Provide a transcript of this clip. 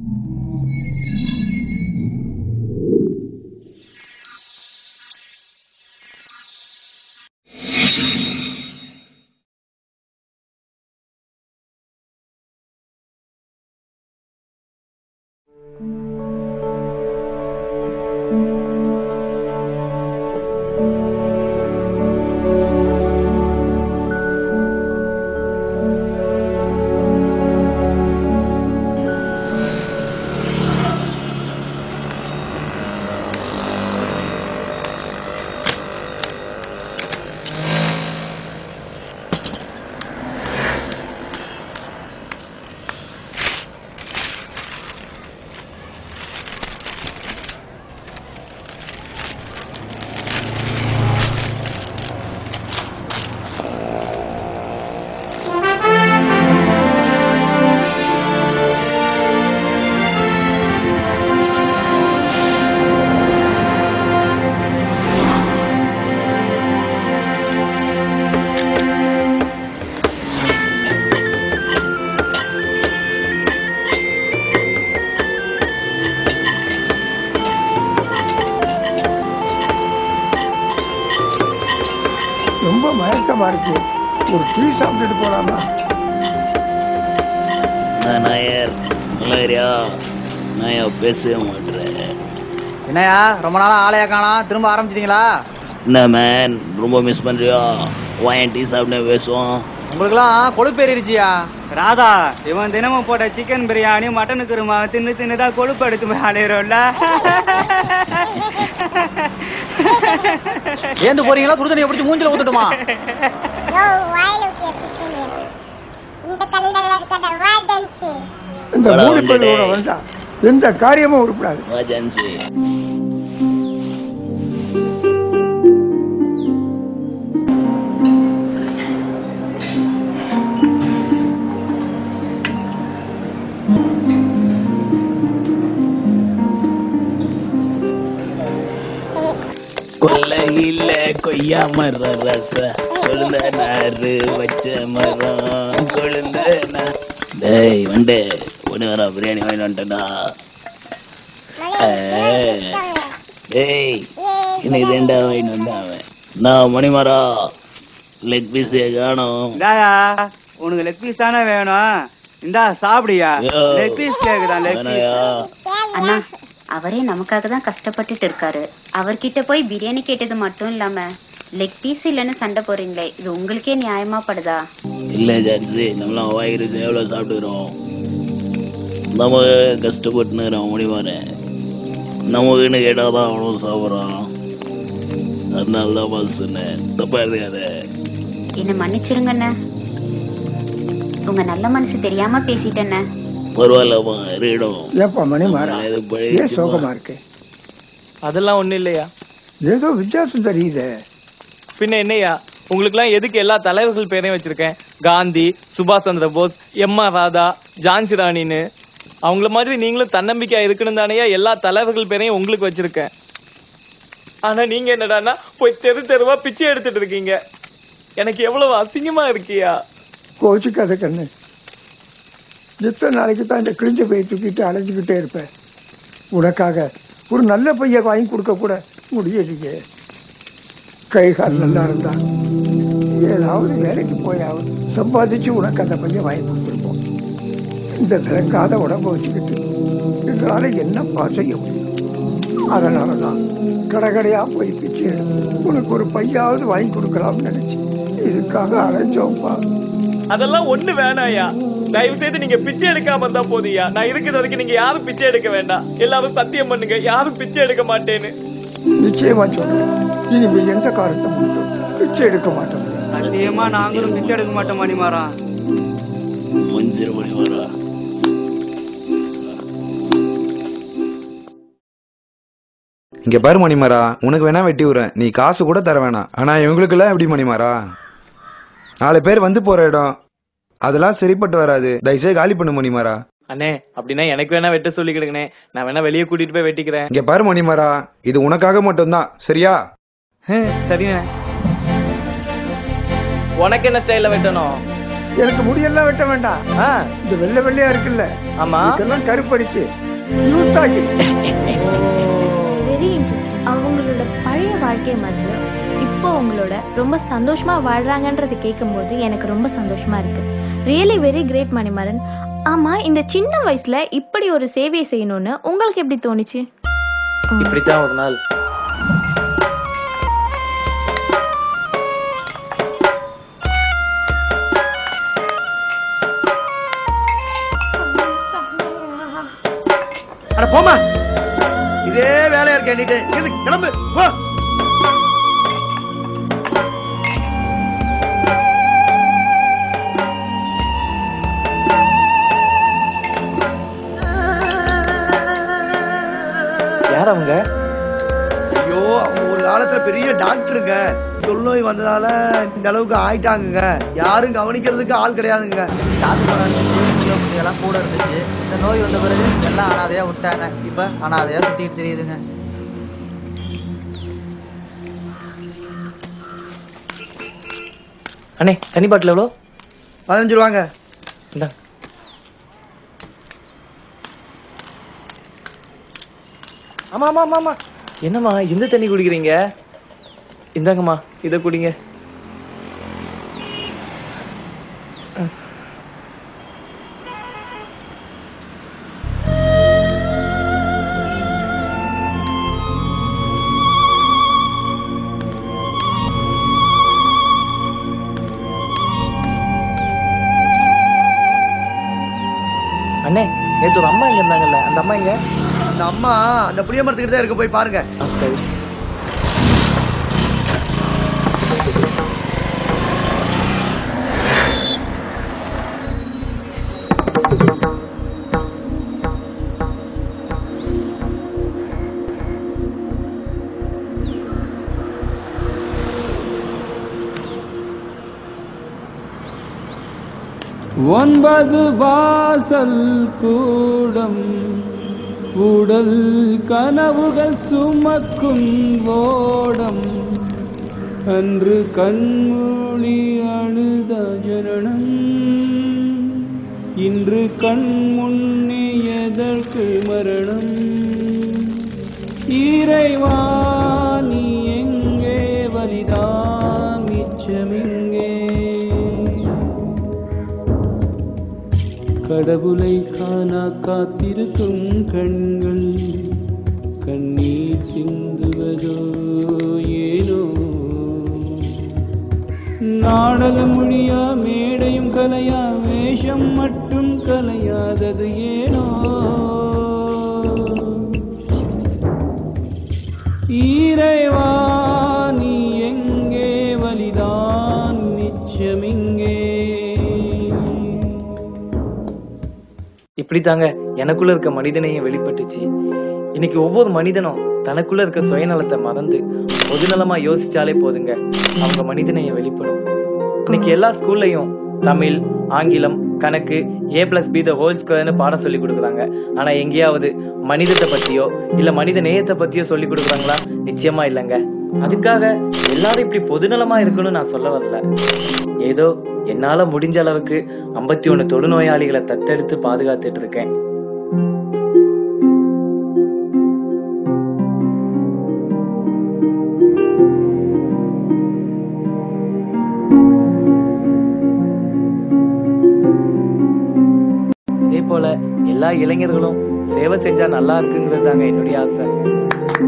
ரொம்ப மயக்கமா இருக்கு ஒரு டீ சாப்பிட்டுட்டு போலாமா நான் நாயர் மலேரியா நாயா பேசவே மாட்டேறேன் என்னையா ரொம்ப நாளா ஆளையா காணா திரும்ப ஆரம்பிச்சிட்டீங்களா என்ன மேன் ரொம்ப மிஸ் பண்றியா வாயன் டீ சாப்பிட்டு பேசுவோம் உங்களுக்குலாம் கொழுப்பு ஏறிடுச்சியா ராதா இவன் தினமும் போட்ட சிக்கன் பிரியாணி மட்டன் குருமா தின்னு தின்னுதா கொழுப்பு எடுத்து போய் அலையிறோம்ல ஏந்து போறீங்களா சுடுதண்ணியை பிடிச்சி மூஞ்சில ஊத்துட்டுமா யோ வாயில ஊத்திய சிக்கன் இந்த கண்டல இருக்கிற வாடன்சி இந்த வாடா, மூணு பேரோட வண்டிடே. வந்தா எந்த காரியமும் உருப்படாது வா ஜான்சி கொல்லையில கொய்யா மரம் ரச கொழுந்த நாறு வச்ச மரம் கொழுந்த நா- டேய் வண்டே ஒன்று வரா பிரியாணி வாங்கிட்டு வந்துட்டேன்டா டேய் இன்னைக்கு ரெண்டா வாங்கிட்டு வந்தான் அவன் நான் மணிமரா லெக் பீஸே காணும் இந்தாயா உனக்கு லெக் பீஸ் தானே வேணும் இந்தா சாப்பிடுயா யோ. லெக் பீஸ் கேக்குதான் லெக் பீஸ் வேணாயா அண்ணா அவரே நமக்காக தான் கஷ்டப்பட்டுட்டு இருக்காரு அவர்கிட்ட போய் பிரியாணி கேட்டது மட்டும் இல்லாம லெக் பீஸ் இல்லைன்னு சண்டை போறீங்களே இது உங்களுக்கே நியாயமா படுதா இல்ல ஜான்சி நம்மளாம் வாயிருக்கு எவ்வளோ சாப்பிட்டுக்கிறோம் நம்ம கஷ்டப்பட்டுனுக்கிறோம் முடிவாரேன் நமக்குன்னு கேட்டாதான் அவ்வளோ சாப்பிட்றான் அதனால தான் பாஸ் சொன்னேன் தப்பா இருக்காத என்ன மன்னிச்சிருங்கண்ணே உங்க நல்ல மனசு தெரியாம பேசிட்டேண்ணே பரவாயில்லம்மா இருக்கட்டும் ஏப்பா மணி மாறா அது பழைய ஏன் சும்மா. சோகமா இருக்கு அதெல்லாம் ஒண்ணும் இல்லையா ஏதோ வித்தியாசம் தெரியுதே பின்ன என்னையா உங்களுக்குலாம் எதுக்கு எல்லா தலைவர்கள் பேரையும் வச்சிருக்கேன் காந்தி சுபாஷ் சந்திர போஸ் எம் ஆர் ராதா ஜான்சி ராணின்னு அவங்கள மாதிரி நீங்களும் தன்னம்பிக்கையா இருக்கணும் தானேயா எல்லா தலைவர்கள் பேரையும் உங்களுக்கு வச்சிருக்கேன் ஆனா நீங்க என்னடான்னா போய் தெரு தெருவா பிச்சை எடுத்துட்டு இருக்கீங்க எனக்கு எவ்வளவு அசிங்கமா இருக்கியா கோச்சுக்காத கண்ணு எத்தனை நாளைக்கு தான் இந்த கிழிஞ்ச பையை தூக்கிட்டு அலைஞ்சுக்கிட்டே இருப்பேன் உனக்காக ஒரு நல்ல பைய வாங்கி கொடுக்க கூட முடியலையே கை கால் நல்லா இருந்தா ஏதாவது வேலைக்கு போயாவது சம்பாதிச்சு உனக்கு அந்த பையன் வாங்கி கொடுத்துருப்போம் இந்த திறக்காத உடம்ப வச்சுக்கிட்டு எங்களால என்னப்பா செய்ய முடியும் அதனாலதான் கடைக்கடையா போய் பிச்சு உனக்கு ஒரு பையாவது வாங்கி கொடுக்கலாம்னு நினைச்சு இதுக்காக அலைஞ்சோம்ப்பா அதெல்லாம் ஒண்ணு வேணாயா தயவு செய்து நீங்க பிச்சை எடுக்காம இருந்தா போதுயா நான் இருக்கிற வரைக்கும் நீங்க யாரும் பிச்சை எடுக்க வேண்டாம் எல்லாரும் சத்தியம் பண்ணுங்க யாரும் பிச்சை எடுக்க மாட்டேன்னு நிச்சயமா சொல்றேன் இனிமே எந்த காலத்தை மட்டும் பிச்சை எடுக்க மாட்டோம் சத்தியமா நாங்களும் பிச்சை எடுக்க மாட்டோம் மணிமாறா அஞ்சரை மணி வரா இங்க பாரு மணிமாரா உனக்கு வேணா வெட்டி விடுறேன் நீ காசு கூட தர வேணாம் ஆனா இவங்களுக்கெல்லாம் எப்படி மணிமாரா நாலு பேர் வந்து போற இடம் அதெல்லாம் சரிப்பட்டு வராது தயவுசெய்து காலி பண்ணு மணிமாரா அண்ணே அப்படின்னா எனக்கு வேணா வெட்ட சொல்லிக்கிடுங்கண்ணே நான் வேணா வெளியே கூட்டிட்டு போய் வெட்டிக்கிறேன் இங்க பாரு மணிமாரா இது உனக்காக மட்டும்தான் சரியா ஹம், சரிண்ணே உனக்கு என்ன ஸ்டைல்ல வெட்டணும் எனக்கு முடியெல்லாம் வெட்ட வேண்டாம் ஆ இந்த வெள்ளை வெள்ளையா இருக்குல்ல ஆமா இதெல்லாம் கருப்படிச்சு யூத்தாக்கி வெரி இன்ட்ரெஸ்டிங் அவங்களோட பழைய வாழ்க்கையை மறந்து இப்போ உங்களோட ரொம்ப சந்தோஷமா வாழ்றாங்கன்றதை கேட்கும்போது எனக்கு ரொம்ப சந்தோஷமா இருக்கு ரியலி வெரி கிரேட் மணிமாறன் ஆமா இந்த சின்ன வயசுல இப்படி ஒரு சேவையை செய்யணும்னு உங்களுக்கு எப்படி தோணுச்சு ம். இப்படித்தான் ஒரு நாள் அட போமா இதே வேலையா இருக்க என்கிட்ட இது கிளம்பு போ யார் அவங்க ஐயோ அவங்க ஒரு காலத்துல பெரிய டாக்டருங்க தொழுநோய் வந்ததால இந்த அளவுக்கு ஆயிட்டாங்கங்க யாரும் கவனிக்கிறதுக்கு ஆள் கிடையாதுங்க எல்லாம் கூட இருந்துச்சு இந்த நோய் வந்த பிறகு எல்லாம் அனாதையா விட்டாங்க இப்ப அனாதையா சுத்திட்டு தெரியுதுங்க அண்ணே தண்ணி பாட்டில் எவ்வளோ பதினஞ்சு ரூபாங்க இந்தா ஆமா ஆமா ஆமா ஆமா என்னம்மா இந்த தண்ணி குடிக்கிறீங்க இந்தாங்கம்மா இதை குடிங்க அண்ணே நேத்து ஒரு அம்மா இங்க இருந்தாங்கல்ல அந்த அம்மா இங்க அந்த அம்மா அந்த புளிய மரத்துக்கிட்ட தான் இருக்க போய் பாருங்க ஆ, சரி ஒன்பது வாசல் கூடம் உடல் கனவுகள் சுமக்கும் ஓடம் அன்று கண்மூடி அழுத ஜனனம் இன்று கண் முன்னே எதற்கு மரணம் இறைவா நீ எங்கே வலிதான் மிச்சமெங்கே கடவுளை காணா காத்திருக்கும் கண்கள் கண்ணீர் சிந்துவதோ ஏனோ நாடகம் மொழியா மேடையும் கலையா வேஷம் மட்டும் கலையாதது ஏனோ ஈரைவா நீ எங்கே வலிதான் நிச்சயமிங்கே இப்படித்தாங்க எனக்குள்ள இருக்க மனிதனையும் வெளிப்பட்டுச்சு இன்னைக்கு ஒவ்வொரு மனிதனும் தனக்குள்ள இருக்க சுயநலத்தை மறந்து பொதுநலமா யோசிச்சாலே போதுங்க அவங்க மனிதனையும் வெளிப்படும் இன்னைக்கு எல்லா ஸ்கூல்லையும் தமிழ் ஆங்கிலம் கணக்கு A plus B the whole ஸ்கொயர்னு பாடம் சொல்லி கொடுக்குறாங்க ஆனா எங்கேயாவது மனிதத்தை பத்தியோ இல்ல மனித நேயத்தை பத்தியோ சொல்லி கொடுக்குறாங்களா நிச்சயமா இல்லைங்க அதுக்காக எல்லாரும் இப்படி பொதுநலமா இருக்கணும்னு நான் சொல்ல வரல ஏதோ என்னால முடிஞ்ச அளவுக்கு ஐம்பத்தி ஒண்ணு தொழுநோயாளிகளை தத்தெடுத்து பாதுகாத்துட்டு இருக்கேன் இதே போல எல்லா இளைஞர்களும் சேவை செஞ்சா நல்லா இருக்குங்கிறது தாங்க என்னுடைய ஆசை